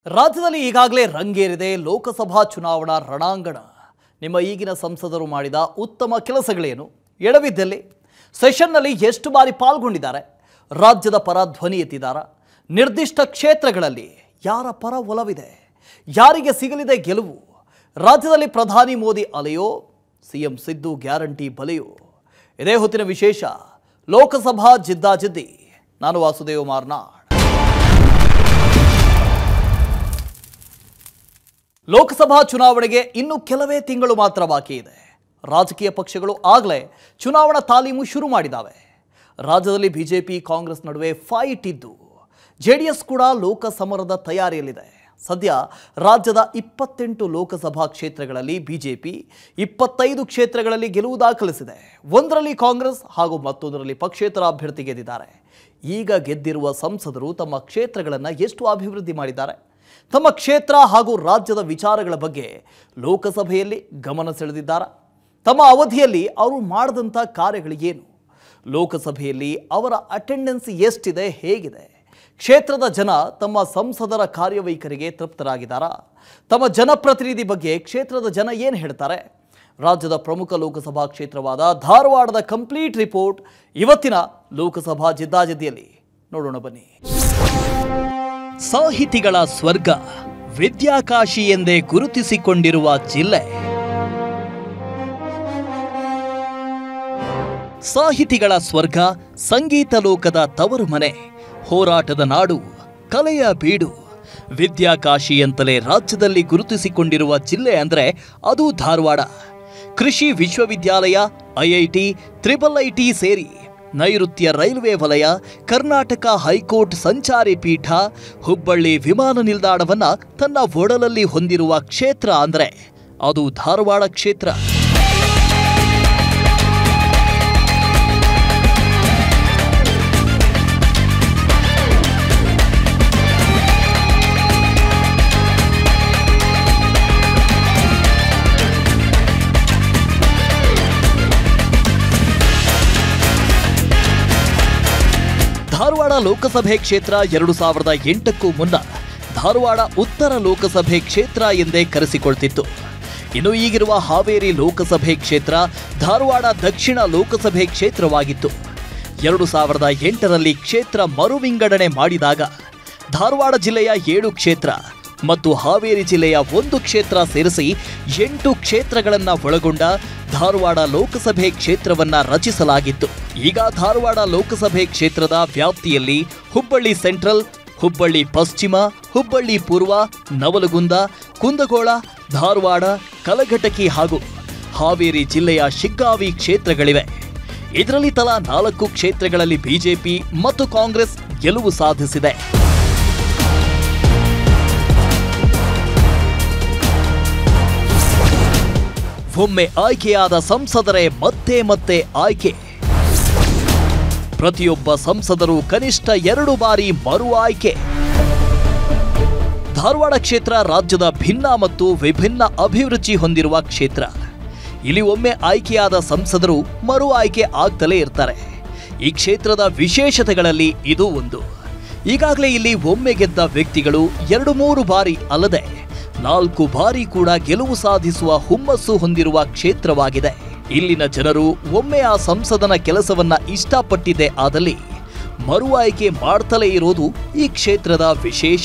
ರಾಜ್ಯದಲ್ಲಿ ಈಗಾಗಲೇ ರಂಗೇರಿದೆ ಲೋಕಸಭಾ ಚುನಾವಣಾ ರಣಾಂಗಣ ನಿಮ್ಮ ಈಗಿನ ಸಂಸದರು ಮಾಡಿದ ಉತ್ತಮ ಕೆಲಸಗಳೇನು ಎಡವಿದ್ದಲ್ಲಿ ಸೆಷನ್ನಲ್ಲಿ ಎಷ್ಟು ಬಾರಿ ಪಾಲ್ಗೊಂಡಿದ್ದಾರೆ ರಾಜ್ಯದ ಪರ ಧ್ವನಿ ಎತ್ತಿದಾರ ನಿರ್ದಿಷ್ಟ ಕ್ಷೇತ್ರಗಳಲ್ಲಿ ಯಾರ ಪರ ಒಲವಿದೆ ಯಾರಿಗೆ ಸಿಗಲಿದೆ ಗೆಲುವು ರಾಜ್ಯದಲ್ಲಿ ಪ್ರಧಾನಿ ಮೋದಿ ಅಲೆಯೋ ಸಿಎಂ ಸಿದ್ದು ಗ್ಯಾರಂಟಿ ಬಲೆಯೋ ಇದೇ ಹೊತ್ತಿನ ವಿಶೇಷ ಲೋಕಸಭಾ ಜಿದ್ದಾಜಿದ್ದಿ ನಾನು ವಾಸುದೇವ್ ಮಾರ್ನಾಡ್ ಲೋಕಸಭಾ ಚುನಾವಣೆಗೆ ಇನ್ನು ಕೆಲವೇ ತಿಂಗಳು ಮಾತ್ರ ಬಾಕಿ ಇದೆ ರಾಜಕೀಯ ಪಕ್ಷಗಳು ಆಗಲೇ ಚುನಾವಣಾ ತಾಲೀಮು ಶುರು ಮಾಡಿದ್ದಾವೆ ರಾಜ್ಯದಲ್ಲಿ ಬಿಜೆಪಿ ಕಾಂಗ್ರೆಸ್ ನಡುವೆ ಫೈಟ್ ಇದ್ದು ಜೆಡಿಎಸ್ ಕೂಡ ಲೋಕಸಮರದ ತಯಾರಿಯಲ್ಲಿದೆ ಸದ್ಯ ರಾಜ್ಯದ ಇಪ್ಪತ್ತೆಂಟು ಲೋಕಸಭಾ ಕ್ಷೇತ್ರಗಳಲ್ಲಿ ಬಿಜೆಪಿ ಇಪ್ಪತ್ತೈದು ಕ್ಷೇತ್ರಗಳಲ್ಲಿ ಗೆಲುವು ದಾಖಲಿಸಿದೆ ಒಂದರಲ್ಲಿ ಕಾಂಗ್ರೆಸ್ ಹಾಗೂ ಮತ್ತೊಂದರಲ್ಲಿ ಪಕ್ಷೇತರ ಅಭ್ಯರ್ಥಿ ಗೆದ್ದಿದ್ದಾರೆ ಈಗ ಗೆದ್ದಿರುವ ಸಂಸದರು ತಮ್ಮ ಕ್ಷೇತ್ರಗಳನ್ನು ಎಷ್ಟು ಅಭಿವೃದ್ಧಿ ಮಾಡಿದ್ದಾರೆ ತಮ್ಮ ಕ್ಷೇತ್ರ ಹಾಗೂ ರಾಜ್ಯದ ವಿಚಾರಗಳ ಬಗ್ಗೆ ಲೋಕಸಭೆಯಲ್ಲಿ ಗಮನ ಸೆಳೆದಿದ್ದಾರೆ ತಮ್ಮ ಅವಧಿಯಲ್ಲಿ ಅವರು ಮಾಡಿದಂಥ ಕಾರ್ಯಗಳಿಗೇನು ಲೋಕಸಭೆಯಲ್ಲಿ ಅವರ ಅಟೆಂಡೆನ್ಸ್ ಎಷ್ಟಿದೆ ಹೇಗಿದೆ ಕ್ಷೇತ್ರದ ಜನ ತಮ್ಮ ಸಂಸದರ ಕಾರ್ಯವೈಖರಿಗೆ ತೃಪ್ತರಾಗಿದ್ದಾರಾ ತಮ್ಮ ಜನಪ್ರತಿನಿಧಿ ಬಗ್ಗೆ ಕ್ಷೇತ್ರದ ಜನ ಏನು ಹೇಳ್ತಾರೆ ರಾಜ್ಯದ ಪ್ರಮುಖ ಲೋಕಸಭಾ ಕ್ಷೇತ್ರವಾದ ಧಾರವಾಡದ ಕಂಪ್ಲೀಟ್ ರಿಪೋರ್ಟ್ ಇವತ್ತಿನ ಲೋಕಸಭಾ ಜಿದ್ದಾಜಿದ್ದಿಯಲ್ಲಿ ನೋಡೋಣ ಬನ್ನಿ ಸಾಹಿತಿಗಳ ಸ್ವರ್ಗ ವಿದ್ಯಾಕಾಶಿ ಎಂದೇ ಗುರುತಿಸಿಕೊಂಡಿರುವ ಜಿಲ್ಲೆ ಸಾಹಿತಿಗಳ ಸ್ವರ್ಗ ಸಂಗೀತ ಲೋಕದ ತವರು ಮನೆ ಹೋರಾಟದ ನಾಡು ಕಲೆಯ ಬೀಡು ವಿದ್ಯಾಕಾಶಿ ಅಂತಲೇ ರಾಜ್ಯದಲ್ಲಿ ಗುರುತಿಸಿಕೊಂಡಿರುವ ಜಿಲ್ಲೆ ಅಂದರೆ ಅದು ಧಾರವಾಡ ಕೃಷಿ ವಿಶ್ವವಿದ್ಯಾಲಯ ಐಐಟಿ ತ್ರಿಬಲ್ ಐಟಿ ಸೇರಿ ನೈಋತ್ಯ ರೈಲ್ವೆ ವಲಯ ಕರ್ನಾಟಕ ಹೈಕೋರ್ಟ್ ಸಂಚಾರಿ ಪೀಠ ಹುಬ್ಬಳ್ಳಿ ವಿಮಾನ ನಿಲ್ದಾಣವನ್ನ ತನ್ನ ಒಡಲಲ್ಲಿ ಹೊಂದಿರುವ ಕ್ಷೇತ್ರ ಅಂದರೆ ಅದು ಧಾರವಾಡ ಕ್ಷೇತ್ರ ಧಾರವಾಡ ಲೋಕಸಭೆ ಕ್ಷೇತ್ರ ಎರಡು ಸಾವಿರದ ಎಂಟಕ್ಕೂ ಮುನ್ನ ಧಾರವಾಡ ಉತ್ತರ ಲೋಕಸಭೆ ಕ್ಷೇತ್ರ ಎಂದೇ ಕರೆಸಿಕೊಳ್ತಿತ್ತು ಇನ್ನು ಈಗಿರುವ ಹಾವೇರಿ ಲೋಕಸಭೆ ಕ್ಷೇತ್ರ ಧಾರವಾಡ ದಕ್ಷಿಣ ಲೋಕಸಭೆ ಕ್ಷೇತ್ರವಾಗಿತ್ತು ಎರಡು ಸಾವಿರದ ಎಂಟರಲ್ಲಿ ಕ್ಷೇತ್ರ ಮರುವಿಂಗಡಣೆ ಮಾಡಿದಾಗ ಧಾರವಾಡ ಜಿಲ್ಲೆಯ ಏಳು ಕ್ಷೇತ್ರ ಮತ್ತು ಹಾವೇರಿ ಜಿಲ್ಲೆಯ ಒಂದು ಕ್ಷೇತ್ರ ಸೇರಿಸಿ ಎಂಟು ಕ್ಷೇತ್ರಗಳನ್ನ ಒಳಗೊಂಡ ಧಾರವಾಡ ಲೋಕಸಭೆ ಕ್ಷೇತ್ರವನ್ನ ರಚಿಸಲಾಗಿತ್ತು ಈಗ ಧಾರವಾಡ ಲೋಕಸಭೆ ಕ್ಷೇತ್ರದ ವ್ಯಾಪ್ತಿಯಲ್ಲಿ ಹುಬ್ಬಳ್ಳಿ ಸೆಂಟ್ರಲ್ ಹುಬ್ಬಳ್ಳಿ ಪಶ್ಚಿಮ ಹುಬ್ಬಳ್ಳಿ ಪೂರ್ವ ನವಲಗುಂದ ಕುಂದಗೋಳ ಧಾರವಾಡ ಕಲಘಟಕಿ ಹಾಗೂ ಹಾವೇರಿ ಜಿಲ್ಲೆಯ ಶಿಗ್ಗಾವಿ ಕ್ಷೇತ್ರಗಳಿವೆ ಇದರಲ್ಲಿ ತಲಾ ನಾಲ್ಕು ಕ್ಷೇತ್ರಗಳಲ್ಲಿ ಬಿಜೆಪಿ ಮತ್ತು ಕಾಂಗ್ರೆಸ್ ಗೆಲುವು ಸಾಧಿಸಿದೆ ಒಮ್ಮೆ ಆಯ್ಕೆಯಾದ ಸಂಸದರೇ ಮತ್ತೆ ಮತ್ತೆ ಆಯ್ಕೆ ಪ್ರತಿಯೊಬ್ಬ ಸಂಸದರು ಕನಿಷ್ಠ ಎರಡು ಬಾರಿ ಮರು ಆಯ್ಕೆ ಧಾರವಾಡ ಕ್ಷೇತ್ರ ರಾಜ್ಯದ ಭಿನ್ನ ಮತ್ತು ವಿಭಿನ್ನ ಅಭಿರುಚಿ ಹೊಂದಿರುವ ಕ್ಷೇತ್ರ ಇಲ್ಲಿ ಒಮ್ಮೆ ಆಯ್ಕೆಯಾದ ಸಂಸದರು ಮರು ಆಯ್ಕೆ ಆಗ್ತಲೇ ಇರ್ತಾರೆ ಈ ಕ್ಷೇತ್ರದ ವಿಶೇಷತೆಗಳಲ್ಲಿ ಇದು ಒಂದು ಈಗಾಗಲೇ ಇಲ್ಲಿ ಒಮ್ಮೆ ಗೆದ್ದ ವ್ಯಕ್ತಿಗಳು ಎರಡು ಮೂರು ಬಾರಿ ಅಲ್ಲದೆ ನಾಲ್ಕು ಬಾರಿ ಕೂಡ ಗೆಲುವು ಸಾಧಿಸುವ ಹುಮ್ಮಸ್ಸು ಹೊಂದಿರುವ ಕ್ಷೇತ್ರವಾಗಿದೆ ಇಲ್ಲಿನ ಜನರು ಒಮ್ಮೆ ಆ ಸಂಸದನ ಕೆಲಸವನ್ನ ಇಷ್ಟಪಟ್ಟಿದೆ ಆದಲ್ಲಿ ಮರು ಆಯ್ಕೆ ಮಾಡ್ತಲೇ ಇರೋದು ಈ ಕ್ಷೇತ್ರದ ವಿಶೇಷ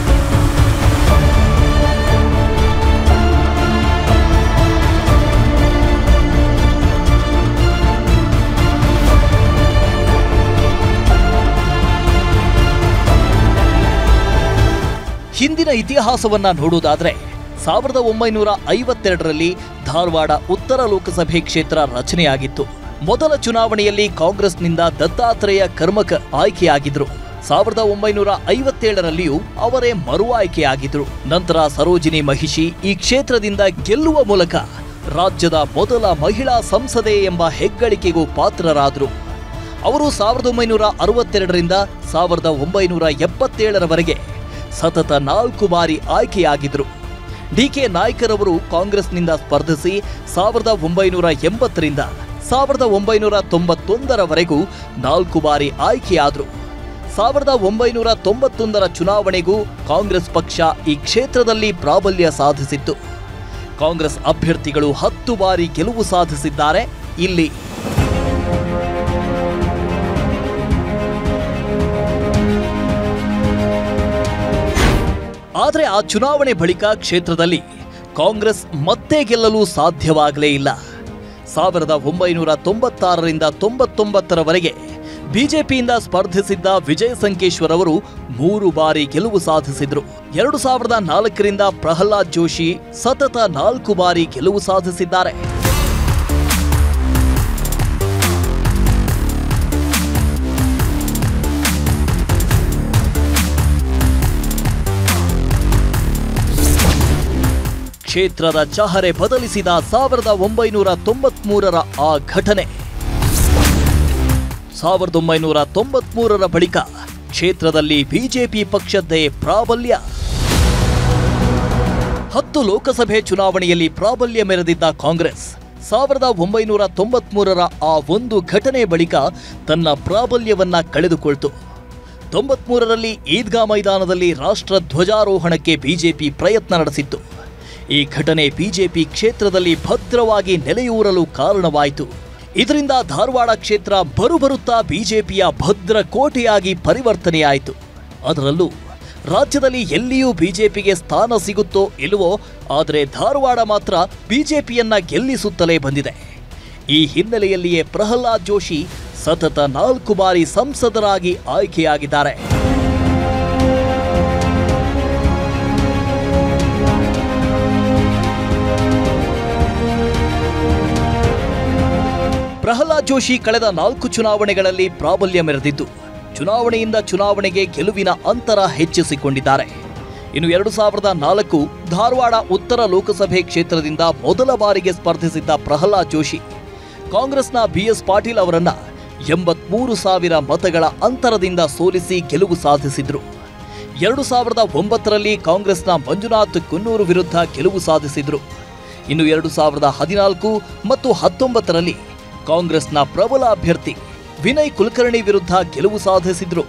ಹಿಂದಿನ ಇತಿಹಾಸವನ್ನ ನೋಡುವುದಾದ್ರೆ ಸಾವಿರದ ಒಂಬೈನೂರ ಐವತ್ತೆರಡರಲ್ಲಿ ಧಾರವಾಡ ಉತ್ತರ ಲೋಕಸಭೆ ಕ್ಷೇತ್ರ ರಚನೆಯಾಗಿತ್ತು ಮೊದಲ ಚುನಾವಣೆಯಲ್ಲಿ ಕಾಂಗ್ರೆಸ್ನಿಂದ ದತ್ತಾತ್ರೇಯ ಕರ್ಮಕ ಆಯ್ಕೆಯಾಗಿದ್ರು ಸಾವಿರದ ಒಂಬೈನೂರ ಐವತ್ತೇಳರಲ್ಲಿಯೂ ಅವರೇ ಮರು ಆಯ್ಕೆಯಾಗಿದ್ರು ನಂತರ ಸರೋಜಿನಿ ಮಹಿಷಿ ಈ ಕ್ಷೇತ್ರದಿಂದ ಗೆಲ್ಲುವ ಮೂಲಕ ರಾಜ್ಯದ ಮೊದಲ ಮಹಿಳಾ ಸಂಸದೆ ಎಂಬ ಹೆಗ್ಗಳಿಕೆಗೂ ಪಾತ್ರರಾದರು ಅವರು ಸಾವಿರದ ಒಂಬೈನೂರ ಅರವತ್ತೆರಡರಿಂದ ಸಾವಿರದ ಒಂಬೈನೂರ ಎಪ್ಪತ್ತೇಳರವರೆಗೆ ಸತತ ನಾಲ್ಕು ಬಾರಿ ಆಯ್ಕೆಯಾಗಿದ್ರು ಡಿಕೆ ನಾಯ್ಕರವರು ಕಾಂಗ್ರೆಸ್ನಿಂದ ಸ್ಪರ್ಧಿಸಿ ಸಾವಿರದ ಒಂಬೈನೂರ ಎಂಬತ್ತರಿಂದ ಸಾವಿರದ ಒಂಬೈನೂರ ತೊಂಬತ್ತೊಂದರವರೆಗೂ ನಾಲ್ಕು ಬಾರಿ ಆಯ್ಕೆಯಾದರು ಸಾವಿರದ ಒಂಬೈನೂರ ತೊಂಬತ್ತೊಂದರ ಚುನಾವಣೆಗೂ ಕಾಂಗ್ರೆಸ್ ಪಕ್ಷ ಈ ಕ್ಷೇತ್ರದಲ್ಲಿ ಪ್ರಾಬಲ್ಯ ಸಾಧಿಸಿತ್ತು ಕಾಂಗ್ರೆಸ್ ಅಭ್ಯರ್ಥಿಗಳು ಹತ್ತು ಬಾರಿ ಗೆಲುವು ಸಾಧಿಸಿದ್ದಾರೆ ಇಲ್ಲಿ ಆದರೆ ಆ ಚುನಾವಣೆ ಬಳಿಕ ಕ್ಷೇತ್ರದಲ್ಲಿ ಕಾಂಗ್ರೆಸ್ ಮತ್ತೆ ಗೆಲ್ಲಲು ಸಾಧ್ಯವಾಗಲೇ ಇಲ್ಲ ಸಾವಿರದ ಒಂಬೈನೂರ ತೊಂಬತ್ತಾರರಿಂದ ತೊಂಬತ್ತೊಂಬತ್ತರವರೆಗೆ ಬಿಜೆಪಿಯಿಂದ ಸ್ಪರ್ಧಿಸಿದ್ದ ವಿಜಯ ಸಂಕೇಶ್ವರ್ ಅವರು ಮೂರು ಬಾರಿ ಗೆಲುವು ಸಾಧಿಸಿದ್ರು ಎರಡು ಸಾವಿರದ ನಾಲ್ಕರಿಂದ ಪ್ರಹ್ಲಾದ್ ಜೋಶಿ ಸತತ ನಾಲ್ಕು ಬಾರಿ ಗೆಲುವು ಸಾಧಿಸಿದ್ದಾರೆ ಕ್ಷೇತ್ರದ ಚಹರೆ ಬದಲಿಸಿದ ಸಾವಿರದ ಒಂಬೈನೂರ ತೊಂಬತ್ಮೂರರ ಆ ಘಟನೆ ಸಾವಿರದ ಒಂಬೈನೂರ ತೊಂಬತ್ಮೂರರ ಬಳಿಕ ಕ್ಷೇತ್ರದಲ್ಲಿ ಬಿಜೆಪಿ ಪಕ್ಷದ್ದೇ ಪ್ರಾಬಲ್ಯ ಹತ್ತು ಲೋಕಸಭೆ ಚುನಾವಣೆಯಲ್ಲಿ ಪ್ರಾಬಲ್ಯ ಮೆರೆದಿದ್ದ ಕಾಂಗ್ರೆಸ್ ಸಾವಿರದ ಒಂಬೈನೂರ ತೊಂಬತ್ಮೂರರ ಆ ಒಂದು ಘಟನೆ ಬಳಿಕ ತನ್ನ ಪ್ರಾಬಲ್ಯವನ್ನ ಕಳೆದುಕೊಳ್ತು ತೊಂಬತ್ಮೂರರಲ್ಲಿ ಈದ್ಗಾ ಮೈದಾನದಲ್ಲಿ ರಾಷ್ಟ್ರ ಧ್ವಜಾರೋಹಣಕ್ಕೆ ಬಿಜೆಪಿ ಪ್ರಯತ್ನ ನಡೆಸಿತ್ತು ಈ ಘಟನೆ ಬಿಜೆಪಿ ಕ್ಷೇತ್ರದಲ್ಲಿ ಭದ್ರವಾಗಿ ನೆಲೆಯೂರಲು ಕಾರಣವಾಯಿತು ಇದರಿಂದ ಧಾರವಾಡ ಕ್ಷೇತ್ರ ಬರುಬರುತ್ತಾ ಬಿಜೆಪಿಯ ಭದ್ರ ಕೋಟೆಯಾಗಿ ಪರಿವರ್ತನೆಯಾಯಿತು ಅದರಲ್ಲೂ ರಾಜ್ಯದಲ್ಲಿ ಎಲ್ಲಿಯೂ ಬಿಜೆಪಿಗೆ ಸ್ಥಾನ ಸಿಗುತ್ತೋ ಇಲ್ಲವೋ ಆದರೆ ಧಾರವಾಡ ಮಾತ್ರ ಬಿಜೆಪಿಯನ್ನ ಗೆಲ್ಲಿಸುತ್ತಲೇ ಬಂದಿದೆ ಈ ಹಿನ್ನೆಲೆಯಲ್ಲಿಯೇ ಪ್ರಹ್ಲಾದ್ ಜೋಶಿ ಸತತ ನಾಲ್ಕು ಬಾರಿ ಸಂಸದರಾಗಿ ಆಯ್ಕೆಯಾಗಿದ್ದಾರೆ ಪ್ರಹ್ಲಾದ್ ಜೋಶಿ ಕಳೆದ ನಾಲ್ಕು ಚುನಾವಣೆಗಳಲ್ಲಿ ಪ್ರಾಬಲ್ಯ ಮೆರೆದಿದ್ದು ಚುನಾವಣೆಯಿಂದ ಚುನಾವಣೆಗೆ ಗೆಲುವಿನ ಅಂತರ ಹೆಚ್ಚಿಸಿಕೊಂಡಿದ್ದಾರೆ ಇನ್ನು ಎರಡು ಸಾವಿರದ ನಾಲ್ಕು ಧಾರವಾಡ ಉತ್ತರ ಲೋಕಸಭೆ ಕ್ಷೇತ್ರದಿಂದ ಮೊದಲ ಬಾರಿಗೆ ಸ್ಪರ್ಧಿಸಿದ್ದ ಪ್ರಹ್ಲಾದ್ ಜೋಶಿ ಕಾಂಗ್ರೆಸ್ನ ಬಿಎಸ್ ಪಾಟೀಲ್ ಅವರನ್ನ ಎಂಬತ್ಮೂರು ಸಾವಿರ ಮತಗಳ ಅಂತರದಿಂದ ಸೋಲಿಸಿ ಗೆಲುವು ಸಾಧಿಸಿದ್ರು ಎರಡು ಸಾವಿರದ ಒಂಬತ್ತರಲ್ಲಿ ಕಾಂಗ್ರೆಸ್ನ ಮಂಜುನಾಥ್ ಕುನ್ನೂರು ವಿರುದ್ಧ ಗೆಲುವು ಸಾಧಿಸಿದ್ರು ಇನ್ನು ಎರಡು ಸಾವಿರದ ಹದಿನಾಲ್ಕು ಮತ್ತು ಹತ್ತೊಂಬತ್ತರಲ್ಲಿ ಕಾಂಗ್ರೆಸ್ನ ಪ್ರಬಲ ಅಭ್ಯರ್ಥಿ ವಿನಯ್ ಕುಲಕರ್ಣಿ ವಿರುದ್ಧ ಗೆಲುವು ಸಾಧಿಸಿದ್ರು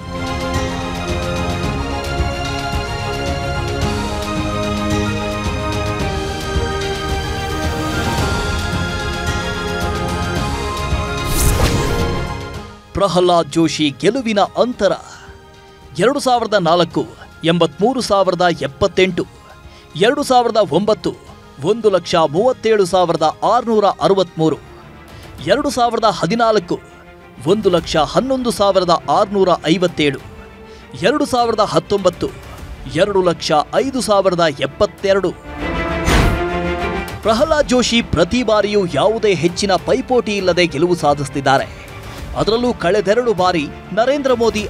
ಪ್ರಹ್ಲಾದ್ ಜೋಶಿ ಗೆಲುವಿನ ಅಂತರ ಎರಡು ಸಾವಿರದ ನಾಲ್ಕು ಎಂಬತ್ಮೂರು ಸಾವಿರದ ಎಪ್ಪತ್ತೆಂಟು ಎರಡು ಸಾವಿರದ ಒಂಬತ್ತು ಒಂದು ಲಕ್ಷ ಮೂವತ್ತೇಳು ಸಾವಿರದ ಆರುನೂರ ಅರವತ್ತ್ಮೂರು ಎರಡು ಸಾವಿರದ ಹದಿನಾಲ್ಕು ಒಂದು ಲಕ್ಷ ಹನ್ನೊಂದು ಸಾವಿರದ ಆರುನೂರ ಐವತ್ತೇಳು ಎರಡು ಸಾವಿರದ ಹತ್ತೊಂಬತ್ತು ಎರಡು ಲಕ್ಷ ಐದು ಸಾವಿರದ ಎಪ್ಪತ್ತೆರಡು ಪ್ರಹ್ಲಾದ್ ಜೋಶಿ ಪ್ರತಿ ಬಾರಿಯೂ ಯಾವುದೇ ಹೆಚ್ಚಿನ ಪೈಪೋಟಿ ಇಲ್ಲದೆ ಗೆಲುವು ಸಾಧಿಸುತ್ತಿದ್ದಾರೆ ಅದರಲ್ಲೂ ಕಳೆದೆರಡು ಬಾರಿ ನರೇಂದ್ರ ಮೋದಿ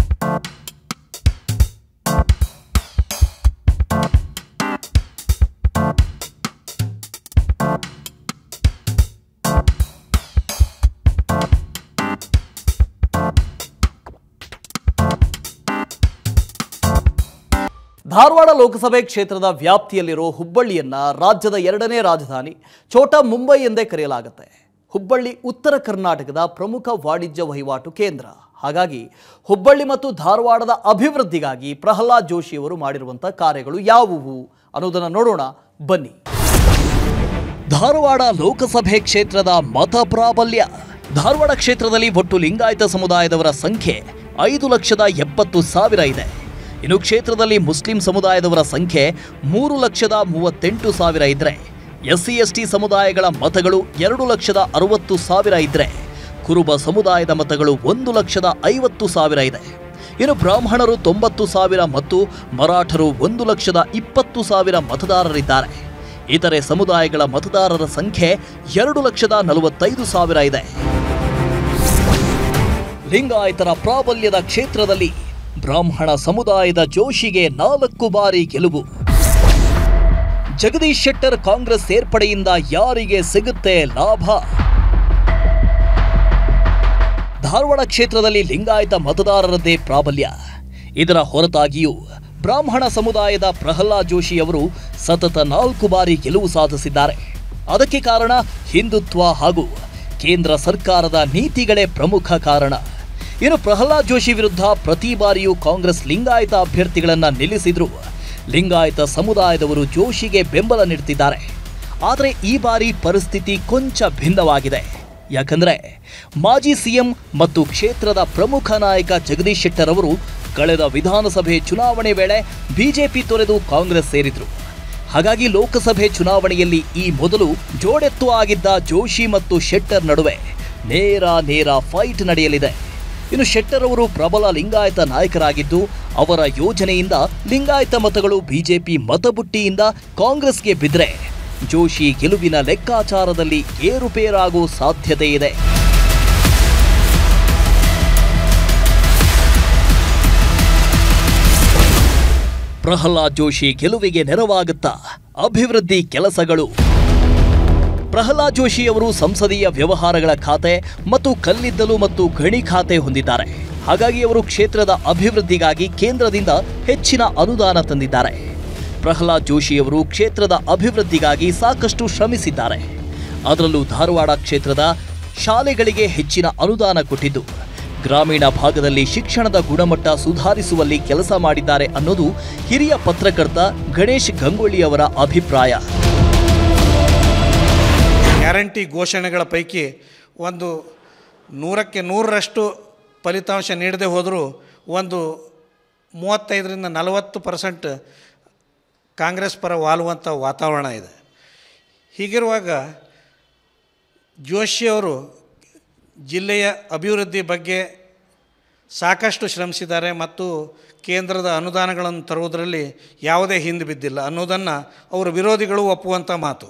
ಧಾರವಾಡ ಲೋಕಸಭೆ ಕ್ಷೇತ್ರದ ವ್ಯಾಪ್ತಿಯಲ್ಲಿರೋ ಹುಬ್ಬಳ್ಳಿಯನ್ನ ರಾಜ್ಯದ ಎರಡನೇ ರಾಜಧಾನಿ ಛೋಟಾ ಮುಂಬೈ ಎಂದೇ ಕರೆಯಲಾಗುತ್ತೆ ಹುಬ್ಬಳ್ಳಿ ಉತ್ತರ ಕರ್ನಾಟಕದ ಪ್ರಮುಖ ವಾಣಿಜ್ಯ ವಹಿವಾಟು ಕೇಂದ್ರ ಹಾಗಾಗಿ ಹುಬ್ಬಳ್ಳಿ ಮತ್ತು ಧಾರವಾಡದ ಅಭಿವೃದ್ಧಿಗಾಗಿ ಪ್ರಹ್ಲಾದ್ ಜೋಶಿಯವರು ಮಾಡಿರುವಂಥ ಕಾರ್ಯಗಳು ಯಾವುವು ಅನ್ನೋದನ್ನು ನೋಡೋಣ ಬನ್ನಿ ಧಾರವಾಡ ಲೋಕಸಭೆ ಕ್ಷೇತ್ರದ ಮತ ಪ್ರಾಬಲ್ಯ ಧಾರವಾಡ ಕ್ಷೇತ್ರದಲ್ಲಿ ಒಟ್ಟು ಲಿಂಗಾಯತ ಸಮುದಾಯದವರ ಸಂಖ್ಯೆ ಐದು ಲಕ್ಷದ ಎಪ್ಪತ್ತು ಸಾವಿರ ಇದೆ ಇನ್ನು ಕ್ಷೇತ್ರದಲ್ಲಿ ಮುಸ್ಲಿಂ ಸಮುದಾಯದವರ ಸಂಖ್ಯೆ ಮೂರು ಲಕ್ಷದ ಮೂವತ್ತೆಂಟು ಸಾವಿರ ಇದ್ರೆ ಎಸ್ಸಿ ಎಸ್ಟಿ ಸಮುದಾಯಗಳ ಮತಗಳು ಎರಡು ಲಕ್ಷದ ಅರವತ್ತು ಸಾವಿರ ಇದ್ರೆ ಕುರುಬ ಸಮುದಾಯದ ಮತಗಳು ಒಂದು ಲಕ್ಷದ ಐವತ್ತು ಸಾವಿರ ಇದೆ ಇನ್ನು ಬ್ರಾಹ್ಮಣರು ತೊಂಬತ್ತು ಸಾವಿರ ಮತ್ತು ಮರಾಠರು ಒಂದು ಲಕ್ಷದ ಇಪ್ಪತ್ತು ಸಾವಿರ ಮತದಾರರಿದ್ದಾರೆ ಇತರೆ ಸಮುದಾಯಗಳ ಮತದಾರರ ಸಂಖ್ಯೆ ಎರಡು ಲಕ್ಷದ ನಲವತ್ತೈದು ಸಾವಿರ ಇದೆ ಲಿಂಗಾಯತರ ಪ್ರಾಬಲ್ಯದ ಕ್ಷೇತ್ರದಲ್ಲಿ ಬ್ರಾಹ್ಮಣ ಸಮುದಾಯದ ಜೋಶಿಗೆ ನಾಲ್ಕು ಬಾರಿ ಗೆಲುವು ಜಗದೀಶ್ ಶೆಟ್ಟರ್ ಕಾಂಗ್ರೆಸ್ ಸೇರ್ಪಡೆಯಿಂದ ಯಾರಿಗೆ ಸಿಗುತ್ತೆ ಲಾಭ ಧಾರವಾಡ ಕ್ಷೇತ್ರದಲ್ಲಿ ಲಿಂಗಾಯತ ಮತದಾರರದ್ದೇ ಪ್ರಾಬಲ್ಯ ಇದರ ಹೊರತಾಗಿಯೂ ಬ್ರಾಹ್ಮಣ ಸಮುದಾಯದ ಪ್ರಹ್ಲಾದ್ ಜೋಶಿ ಅವರು ಸತತ ನಾಲ್ಕು ಬಾರಿ ಗೆಲುವು ಸಾಧಿಸಿದ್ದಾರೆ ಅದಕ್ಕೆ ಕಾರಣ ಹಿಂದುತ್ವ ಹಾಗೂ ಕೇಂದ್ರ ಸರ್ಕಾರದ ನೀತಿಗಳೇ ಪ್ರಮುಖ ಕಾರಣ ಇನ್ನು ಪ್ರಹ್ಲಾದ್ ಜೋಶಿ ವಿರುದ್ಧ ಪ್ರತಿ ಬಾರಿಯೂ ಕಾಂಗ್ರೆಸ್ ಲಿಂಗಾಯತ ಅಭ್ಯರ್ಥಿಗಳನ್ನ ನಿಲ್ಲಿಸಿದ್ರು ಲಿಂಗಾಯತ ಸಮುದಾಯದವರು ಜೋಶಿಗೆ ಬೆಂಬಲ ನೀಡುತ್ತಿದ್ದಾರೆ ಆದರೆ ಈ ಬಾರಿ ಪರಿಸ್ಥಿತಿ ಕೊಂಚ ಭಿನ್ನವಾಗಿದೆ ಯಾಕಂದ್ರೆ ಮಾಜಿ ಸಿಎಂ ಮತ್ತು ಕ್ಷೇತ್ರದ ಪ್ರಮುಖ ನಾಯಕ ಜಗದೀಶ್ ಶೆಟ್ಟರ್ ಅವರು ಕಳೆದ ವಿಧಾನಸಭೆ ಚುನಾವಣೆ ವೇಳೆ ಬಿಜೆಪಿ ತೊರೆದು ಕಾಂಗ್ರೆಸ್ ಸೇರಿದ್ರು ಹಾಗಾಗಿ ಲೋಕಸಭೆ ಚುನಾವಣೆಯಲ್ಲಿ ಈ ಮೊದಲು ಜೋಡೆತ್ತು ಆಗಿದ್ದ ಜೋಶಿ ಮತ್ತು ಶೆಟ್ಟರ್ ನಡುವೆ ನೇರ ನೇರ ಫೈಟ್ ನಡೆಯಲಿದೆ ಇನ್ನು ಶೆಟ್ಟರ್ ಅವರು ಪ್ರಬಲ ಲಿಂಗಾಯತ ನಾಯಕರಾಗಿದ್ದು ಅವರ ಯೋಜನೆಯಿಂದ ಲಿಂಗಾಯತ ಮತಗಳು ಬಿಜೆಪಿ ಮತಬುಟ್ಟಿಯಿಂದ ಕಾಂಗ್ರೆಸ್ಗೆ ಬಿದ್ದರೆ ಜೋಶಿ ಗೆಲುವಿನ ಲೆಕ್ಕಾಚಾರದಲ್ಲಿ ಏರುಪೇರಾಗುವ ಸಾಧ್ಯತೆ ಇದೆ ಪ್ರಹ್ಲಾದ್ ಜೋಶಿ ಗೆಲುವಿಗೆ ನೆರವಾಗುತ್ತಾ ಅಭಿವೃದ್ಧಿ ಕೆಲಸಗಳು ಪ್ರಹ್ಲಾದ್ ಜೋಶಿ ಅವರು ಸಂಸದೀಯ ವ್ಯವಹಾರಗಳ ಖಾತೆ ಮತ್ತು ಕಲ್ಲಿದ್ದಲು ಮತ್ತು ಗಣಿ ಖಾತೆ ಹೊಂದಿದ್ದಾರೆ ಹಾಗಾಗಿ ಅವರು ಕ್ಷೇತ್ರದ ಅಭಿವೃದ್ಧಿಗಾಗಿ ಕೇಂದ್ರದಿಂದ ಹೆಚ್ಚಿನ ಅನುದಾನ ತಂದಿದ್ದಾರೆ ಪ್ರಹ್ಲಾದ್ ಜೋಶಿ ಅವರು ಕ್ಷೇತ್ರದ ಅಭಿವೃದ್ಧಿಗಾಗಿ ಸಾಕಷ್ಟು ಶ್ರಮಿಸಿದ್ದಾರೆ ಅದರಲ್ಲೂ ಧಾರವಾಡ ಕ್ಷೇತ್ರದ ಶಾಲೆಗಳಿಗೆ ಹೆಚ್ಚಿನ ಅನುದಾನ ಕೊಟ್ಟಿದ್ದು ಗ್ರಾಮೀಣ ಭಾಗದಲ್ಲಿ ಶಿಕ್ಷಣದ ಗುಣಮಟ್ಟ ಸುಧಾರಿಸುವಲ್ಲಿ ಕೆಲಸ ಮಾಡಿದ್ದಾರೆ ಅನ್ನೋದು ಹಿರಿಯ ಪತ್ರಕರ್ತ ಗಣೇಶ್ ಗಂಗೊಳ್ಳಿ ಅವರ ಅಭಿಪ್ರಾಯ ಗ್ಯಾರಂಟಿ ಘೋಷಣೆಗಳ ಪೈಕಿ ಒಂದು ನೂರಕ್ಕೆ ನೂರರಷ್ಟು ಫಲಿತಾಂಶ ನೀಡದೆ ಹೋದರೂ ಒಂದು ಮೂವತ್ತೈದರಿಂದ ನಲವತ್ತು ಪರ್ಸೆಂಟ್ ಕಾಂಗ್ರೆಸ್ ಪರ ವಾಲುವಂಥ ವಾತಾವರಣ ಇದೆ ಹೀಗಿರುವಾಗ ಜೋಶಿಯವರು ಜಿಲ್ಲೆಯ ಅಭಿವೃದ್ಧಿ ಬಗ್ಗೆ ಸಾಕಷ್ಟು ಶ್ರಮಿಸಿದ್ದಾರೆ ಮತ್ತು ಕೇಂದ್ರದ ಅನುದಾನಗಳನ್ನು ತರುವುದರಲ್ಲಿ ಯಾವುದೇ ಹಿಂದೆ ಬಿದ್ದಿಲ್ಲ ಅನ್ನೋದನ್ನು ಅವರ ವಿರೋಧಿಗಳು ಒಪ್ಪುವಂಥ ಮಾತು